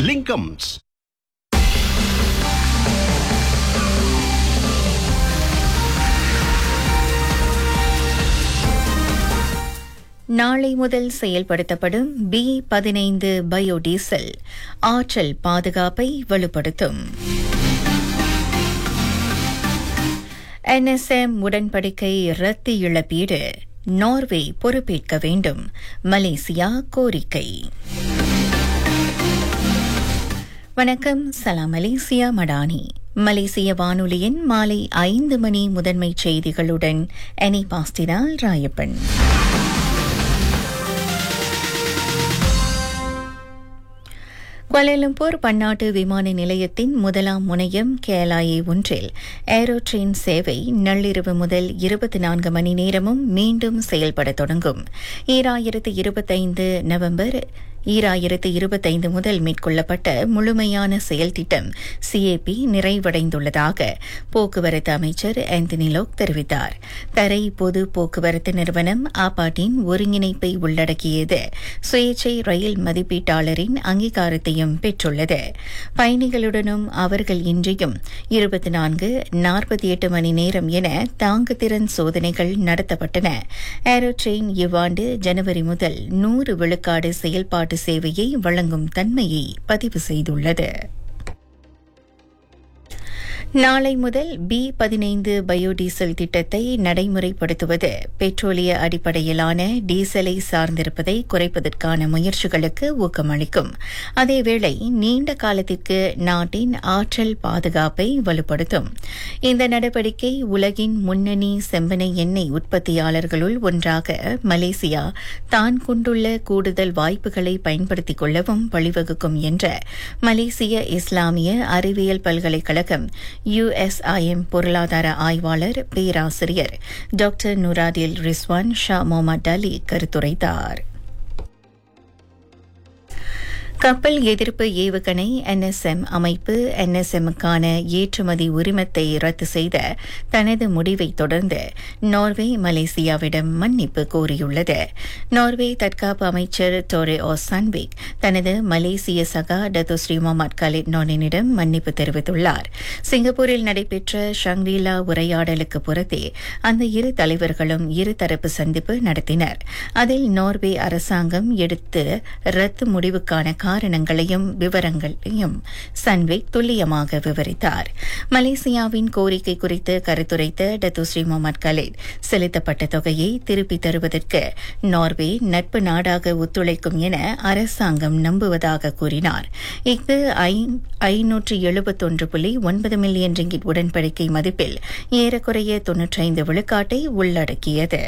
லிங்கம்ஸ் நாளை முதல் செயல்படுத்தப்படும் பி பதினைந்து பயோடீசல் ஆற்றல் பாதுகாப்பை வலுப்படுத்தும் என்எஸ்எம் உடன்படிக்கை ரத்து இழப்பீடு நார்வே பொறுப்பேற்க வேண்டும் மலேசியா கோரிக்கை வணக்கம் சலாம் மலேசியா மடானி மலேசிய வானொலியின் மாலை ஐந்து மணி முதன்மை செய்திகளுடன் எனி பாஸ்டினால் ராயப்பன் குவாலாலம்பூர் பன்னாட்டு விமான நிலையத்தின் முதலாம் முனையம் கேலாயே ஒன்றில் ஏரோ ட்ரெயின் சேவை நள்ளிரவு முதல் இருபத்தி நான்கு மணி நேரமும் மீண்டும் செயல்பட தொடங்கும் ஈராயிரத்து இருபத்தைந்து நவம்பர் ஈராயிரத்து இருபத்தைந்து முதல் மேற்கொள்ளப்பட்ட முழுமையான செயல் திட்டம் சிஏபி நிறைவடைந்துள்ளதாக போக்குவரத்து அமைச்சர் ஆந்தனி லோக் தெரிவித்தார் தரை பொது போக்குவரத்து நிறுவனம் ஆபாட்டின் ஒருங்கிணைப்பை உள்ளடக்கியது சுயேட்சை ரயில் மதிப்பீட்டாளரின் அங்கீகாரத்தையும் பெற்றுள்ளது பயணிகளுடனும் அவர்கள் இன்றியும் இருபத்தி நான்கு நாற்பத்தி எட்டு மணி நேரம் என தாங்குதிறன் சோதனைகள் நடத்தப்பட்டன ஏரோ ட்ரெயின் இவ்வாண்டு ஜனவரி முதல் நூறு விழுக்காடு செயல்பாட்டு சேவையை வழங்கும் தன்மையை பதிவு செய்துள்ளது நாளை முதல் பி பதினைந்து பயோடீசல் திட்டத்தை நடைமுறைப்படுத்துவது பெட்ரோலிய அடிப்படையிலான டீசலை சார்ந்திருப்பதை குறைப்பதற்கான முயற்சிகளுக்கு ஊக்கமளிக்கும் அதேவேளை நீண்ட காலத்திற்கு நாட்டின் ஆற்றல் பாதுகாப்பை வலுப்படுத்தும் இந்த நடவடிக்கை உலகின் முன்னணி செம்பனை எண்ணெய் உற்பத்தியாளர்களுள் ஒன்றாக மலேசியா தான் கொண்டுள்ள கூடுதல் வாய்ப்புகளை பயன்படுத்திக் கொள்ளவும் வழிவகுக்கும் என்ற மலேசிய இஸ்லாமிய அறிவியல் பல்கலைக்கழகம் யுஎஸ்ஐஎம் பொருளாதார ஆய்வாளர் பேராசிரியர் doctor Nuradil Rizwan Shah Mohamed Ali கருத்துரைத்தார் கப்பல் எதிர்ப்பு ஏவுகணை என்எஸ்எம் அமைப்பு என்எஸ்எம்முக்கான ஏற்றுமதி உரிமத்தை ரத்து செய்த தனது முடிவை தொடர்ந்து நார்வே மலேசியாவிடம் மன்னிப்பு கோரியுள்ளது நார்வே தற்காப்பு அமைச்சர் டோரே ஓ சன்விக் தனது மலேசிய சகா டத்தோஸ்ரீ முகமது கலித் நோனினிடம் மன்னிப்பு தெரிவித்துள்ளார் சிங்கப்பூரில் நடைபெற்ற ஷங்ரீலா உரையாடலுக்கு புறத்தே அந்த இரு தலைவர்களும் இருதரப்பு சந்திப்பு நடத்தினர் அதில் நார்வே அரசாங்கம் எடுத்து ரத்து முடிவுக்கான காரணங்களையும் விவரங்களையும் சன்விக் துல்லியமாக விவரித்தார் மலேசியாவின் கோரிக்கை குறித்து கருத்துரைத்த டத்துஸ்ரீ முகமது கலீத் செலுத்தப்பட்ட தொகையை திருப்பித் தருவதற்கு நார்வே நட்பு நாடாக ஒத்துழைக்கும் என அரசாங்கம் நம்புவதாக கூறினார் இஃது ஐநூற்று எழுபத்தொன்று புள்ளி ஒன்பது மில்லியன் ரிங்கிட் உடன்படிக்கை மதிப்பில் ஏறக்குறைய தொன்னூற்றைந்து விழுக்காட்டை உள்ளடக்கியது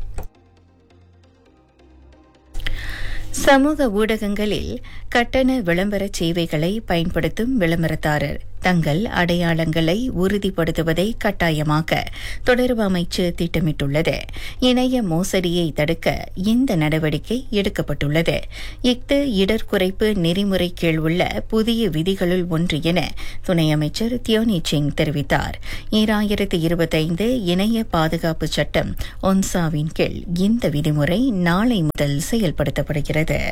சமூக ஊடகங்களில் கட்டண விளம்பர சேவைகளை பயன்படுத்தும் விளம்பரதாரர் தங்கள் அடையாளங்களை உறுதிப்படுத்துவதை கட்டாயமாக்க தொடர்பு அமைச்சு திட்டமிட்டுள்ளது இணைய மோசடியை தடுக்க இந்த நடவடிக்கை எடுக்கப்பட்டுள்ளது இஃது இடர் குறைப்பு நெறிமுறை கீழ் உள்ள புதிய விதிகளுள் ஒன்று என துணை அமைச்சர் தியோனி சிங் தெரிவித்தார் ஈராயிரத்து இருபத்தைந்து இணைய பாதுகாப்பு சட்டம் ஒன்சாவின் கீழ் இந்த விதிமுறை நாளை முதல் செயல்படுத்தப்படுகிறது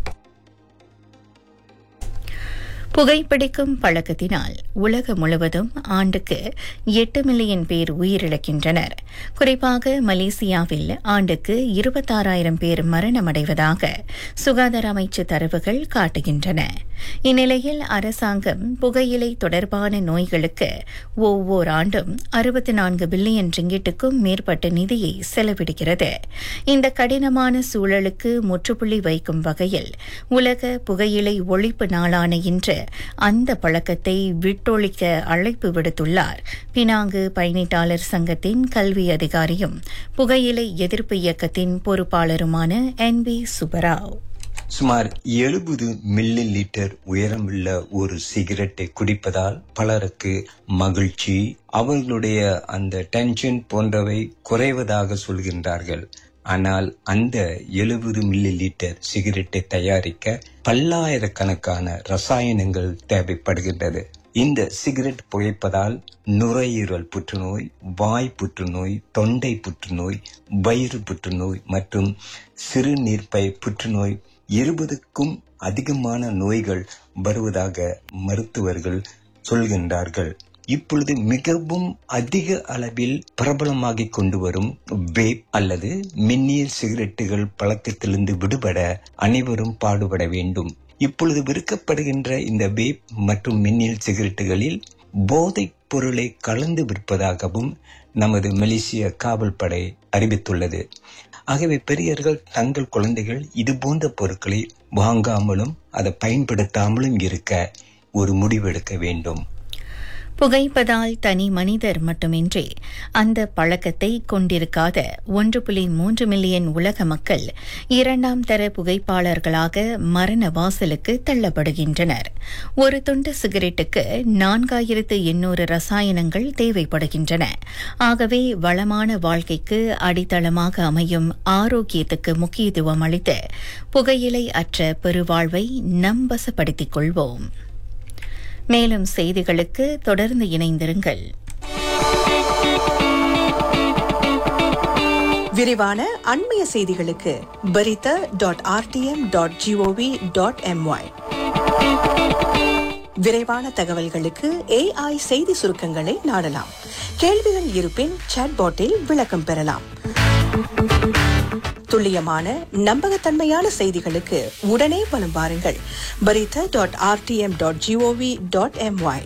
புகைப்பிடிக்கும் பழக்கத்தினால் உலகம் முழுவதும் ஆண்டுக்கு எட்டு மில்லியன் பேர் உயிரிழக்கின்றனர் குறிப்பாக மலேசியாவில் ஆண்டுக்கு இருபத்தாறாயிரம் பேர் மரணமடைவதாக சுகாதார அமைச்சு தரவுகள் காட்டுகின்றன இந்நிலையில் அரசாங்கம் புகையிலை தொடர்பான நோய்களுக்கு ஒவ்வொரு ஆண்டும் அறுபத்தி நான்கு பில்லியன் ரிங்கிட்டுக்கும் மேற்பட்ட நிதியை செலவிடுகிறது இந்த கடினமான சூழலுக்கு முற்றுப்புள்ளி வைக்கும் வகையில் உலக புகையிலை ஒழிப்பு நாளான இன்று அந்த பழக்கத்தை விட்டொழிக்க அழைப்பு விடுத்துள்ளார் பினாங்கு பயணீட்டாளர் சங்கத்தின் கல்வி அதிகாரியும் புகையிலை எதிர்ப்பு இயக்கத்தின் பொறுப்பாளருமான என் பி சுப்பராவ் சுமார் எழுபது மில்லி லிட்டர் உயரமுள்ள ஒரு சிகரெட்டை குடிப்பதால் பலருக்கு மகிழ்ச்சி அவர்களுடைய அந்த டென்ஷன் போன்றவை குறைவதாக சொல்கின்றார்கள் ஆனால் அந்த எழுபது மில்லி லிட்டர் சிகரெட்டை தயாரிக்க பல்லாயிரக்கணக்கான ரசாயனங்கள் தேவைப்படுகின்றது இந்த சிகரெட் புகைப்பதால் நுரையீரல் புற்றுநோய் வாய் புற்றுநோய் தொண்டை புற்றுநோய் வயிறு புற்றுநோய் மற்றும் சிறுநீர்ப்பை புற்றுநோய் இருபதுக்கும் அதிகமான நோய்கள் வருவதாக மருத்துவர்கள் சொல்கின்றார்கள் இப்பொழுது மிகவும் அதிக அளவில் பிரபலமாகிக் கொண்டு வரும் வேப் அல்லது மின்னியல் சிகரெட்டுகள் பழக்கத்திலிருந்து விடுபட அனைவரும் பாடுபட வேண்டும் இப்பொழுது விற்கப்படுகின்ற இந்த வேப் மற்றும் மின்னியல் சிகரெட்டுகளில் போதைப் பொருளை கலந்து விற்பதாகவும் நமது மலேசிய காவல் படை அறிவித்துள்ளது ஆகவே பெரியர்கள் தங்கள் குழந்தைகள் இது போன்ற பொருட்களை வாங்காமலும் அதை பயன்படுத்தாமலும் இருக்க ஒரு முடிவெடுக்க வேண்டும் புகைப்பதால் தனி மனிதர் மட்டுமின்றி அந்த பழக்கத்தை கொண்டிருக்காத ஒன்று புள்ளி மூன்று மில்லியன் உலக மக்கள் இரண்டாம் தர புகைப்பாளர்களாக மரண வாசலுக்கு தள்ளப்படுகின்றனர் ஒரு துண்டு சிகரெட்டுக்கு நான்காயிரத்து எண்ணூறு ரசாயனங்கள் தேவைப்படுகின்றன ஆகவே வளமான வாழ்க்கைக்கு அடித்தளமாக அமையும் ஆரோக்கியத்துக்கு முக்கியத்துவம் அளித்து புகையிலை அற்ற பெருவாழ்வை நம்பசப்படுத்திக் கொள்வோம் மேலும் செய்திகளுக்கு தொடர்ந்து இணைந்திருங்கள் விரிவான அண்மைய செய்திகளுக்கு Berita dot RTM dot gov dot my விரைவான தகவல்களுக்கு ஏஐ செய்தி சுருக்கங்களை நாடலாம் கேள்விகள் இருப்பின் சாட்பாட்டில் விளக்கம் பெறலாம் துல்லியமான நம்பகத்தன்மையான செய்திகளுக்கு உடனே வலம் வாருங்கள் Berita dot RTM dot gov dot my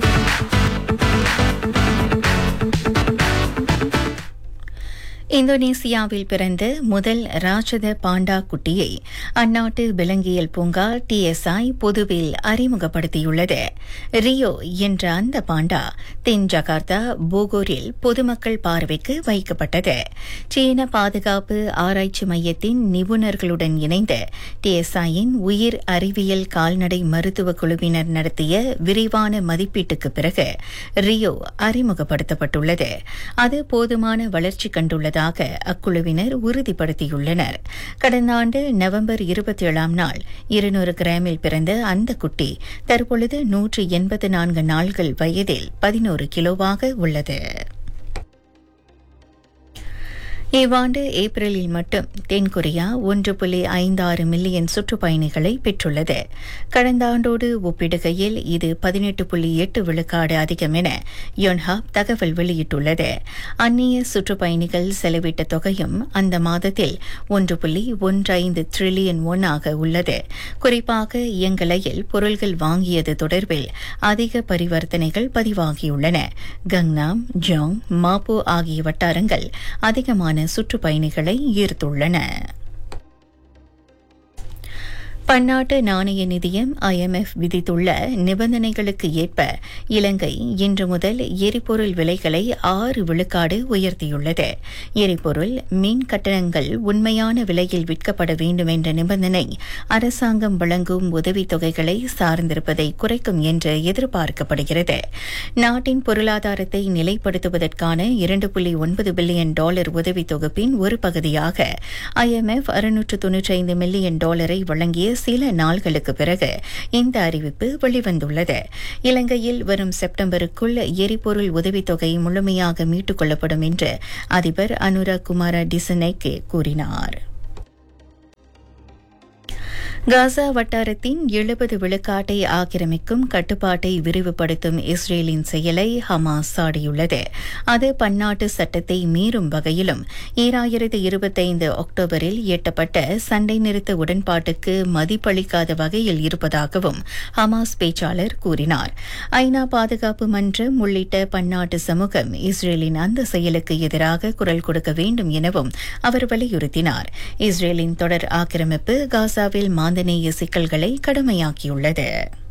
இந்தோனேசியாவில் பிறந்த முதல் ராட்சத பாண்டா குட்டியை அந்நாட்டு விலங்கியல் பூங்கா டிஎஸ்ஐ பொதுவில் அறிமுகப்படுத்தியுள்ளது ரியோ என்ற அந்த பாண்டா தென் ஜகார்த்தா போகோரில் பொதுமக்கள் பார்வைக்கு வைக்கப்பட்டது சீன பாதுகாப்பு ஆராய்ச்சி மையத்தின் நிபுணர்களுடன் இணைந்து டிஎஸ்ஐயின் உயிர் அறிவியல் கால்நடை மருத்துவ குழுவினர் நடத்திய விரிவான மதிப்பீட்டுக்கு பிறகு ரியோ அறிமுகப்படுத்தப்பட்டுள்ளது அது போதுமான வளர்ச்சி கண்டுள்ளதாக அக்குழுவினர் உறுதிப்படுத்தியுள்ளனர் கடந்த ஆண்டு நவம்பர் இருபத்தி ஏழாம் நாள் இருநூறு கிராமில் பிறந்த அந்த குட்டி தற்பொழுது நூற்று எண்பத்து நான்கு நாள்கள் வயதில் பதினோரு கிலோவாக உள்ளது இவ்வாண்டு ஏப்ரலில் மட்டும் தென்கொரியா ஒன்று புள்ளி ஐந்தாறு மில்லியன் சுற்றுப்பயணிகளை பெற்றுள்ளது கடந்த ஆண்டோடு ஒப்பிடுகையில் இது பதினெட்டு புள்ளி எட்டு விழுக்காடு அதிகம் என யோன்ஹாப் தகவல் வெளியிட்டுள்ளது அந்நிய சுற்றுப்பயணிகள் செலவிட்ட தொகையும் அந்த மாதத்தில் ஒன்று புள்ளி ஒன்று ஐந்து டிரில்லியன் ஒன்னாக உள்ளது குறிப்பாக இயங்கலையில் பொருள்கள் வாங்கியது தொடர்பில் அதிக பரிவர்த்தனைகள் பதிவாகியுள்ளன கங்னாம் ஜோங் மாப்போ ஆகிய வட்டாரங்கள் அதிகமான சுற்றுப்பயணிகளை ஈர்த்துள்ளன பன்னாட்டு நாணய நிதியம் ஐஎம்எஃப் விதித்துள்ள நிபந்தனைகளுக்கு ஏற்ப இலங்கை இன்று முதல் எரிபொருள் விலைகளை ஆறு விழுக்காடு உயர்த்தியுள்ளது எரிபொருள் மின் கட்டணங்கள் உண்மையான விலையில் விற்கப்பட வேண்டும் என்ற நிபந்தனை அரசாங்கம் வழங்கும் உதவித்தொகைகளை சார்ந்திருப்பதை குறைக்கும் என்று எதிர்பார்க்கப்படுகிறது நாட்டின் பொருளாதாரத்தை நிலைப்படுத்துவதற்கான இரண்டு புள்ளி ஒன்பது பில்லியன் டாலர் உதவி தொகுப்பின் ஒரு பகுதியாக ஐஎம்எஃப் அறுநூற்று தொன்னூற்றி ஐந்து மில்லியன் டாலரை வழங்கிய சில நாள்களுக்கு பிறகு இந்த அறிவிப்பு வெளிவந்துள்ளது இலங்கையில் வரும் செப்டம்பருக்குள் எரிபொருள் உதவித்தொகை முழுமையாக மீட்டுக் கொள்ளப்படும் என்று அதிபர் அனுராக் குமார டிசனைக்கு கூறினார் காசா வட்டாரத்தின் எழுபது விழுக்காட்டை ஆக்கிரமிக்கும் கட்டுப்பாட்டை விரிவுபடுத்தும் இஸ்ரேலின் செயலை ஹமாஸ் சாடியுள்ளது அது பன்னாட்டு சட்டத்தை மீறும் வகையிலும் ஈராயிரத்து இருபத்தைந்து அக்டோபரில் எட்டப்பட்ட சண்டை நிறுத்த உடன்பாட்டுக்கு மதிப்பளிக்காத வகையில் இருப்பதாகவும் ஹமாஸ் பேச்சாளர் கூறினார் ஐநா பாதுகாப்பு மன்றம் உள்ளிட்ட பன்னாட்டு சமூகம் இஸ்ரேலின் அந்த செயலுக்கு எதிராக குரல் கொடுக்க வேண்டும் எனவும் அவர் வலியுறுத்தினார் இஸ்ரேலின் தொடர் ஆக்கிரமிப்பு காசாவில் மாந்தநேய சிக்கல்களை கடுமையாக்கியுள்ளது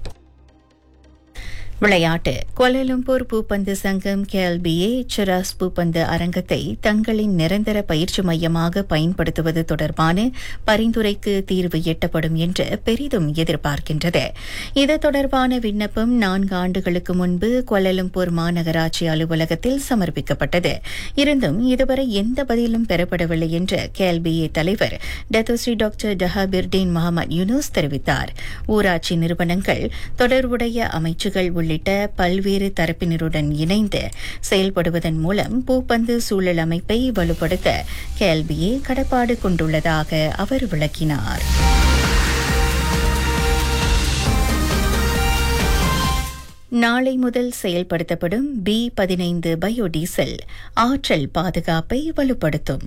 விளையாட்டு கோலாலம்பூர் பூப்பந்து சங்கம் கேஎல்பிஏ சிராஸ் பூப்பந்து அரங்கத்தை தங்களின் நிரந்தர பயிற்சி மையமாக பயன்படுத்துவது தொடர்பான பரிந்துரைக்கு தீர்வு எட்டப்படும் என்று பெரிதும் எதிர்பார்க்கின்றது இது தொடர்பான விண்ணப்பம் நான்கு ஆண்டுகளுக்கு முன்பு கோலாலம்பூர் மாநகராட்சி அலுவலகத்தில் சமர்ப்பிக்கப்பட்டது இருந்தும் இதுவரை எந்த பதிலும் பெறப்படவில்லை என்று கேஎல்பிஏ தலைவர் டத்தோஸ்ரீ டாக்டர் டஹாபிர்டீன் முகமது யூனுஸ் தெரிவித்தார் ஊராட்சி நிறுவனங்கள் தொடர்புடைய அமைச்சுகள் உள்ளிட்ட பல்வேறு தரப்பினருடன் இணைந்து செயல்படுவதன் மூலம் பூப்பந்து சூழல் அமைப்பை வலுப்படுத்த கேள்வியே கடப்பாடு கொண்டுள்ளதாக அவர் விளக்கினார் நாளை முதல் செயல்படுத்தப்படும் பி பதினைந்து பயோடீசல் ஆற்றல் பாதுகாப்பை வலுப்படுத்தும்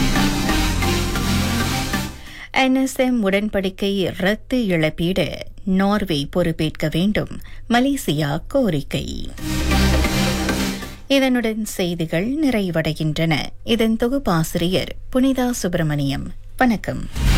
என்எஸ்எம் உடன்படிக்கை ரத்து இழப்பீடு நார்வே பொறுப்பேற்க வேண்டும் மலேசியா கோரிக்கை இதனுடன் செய்திகள் நிறைவடைகின்றன இதன் தொகுப்பாசிரியர் புனிதா சுப்பிரமணியம் வணக்கம்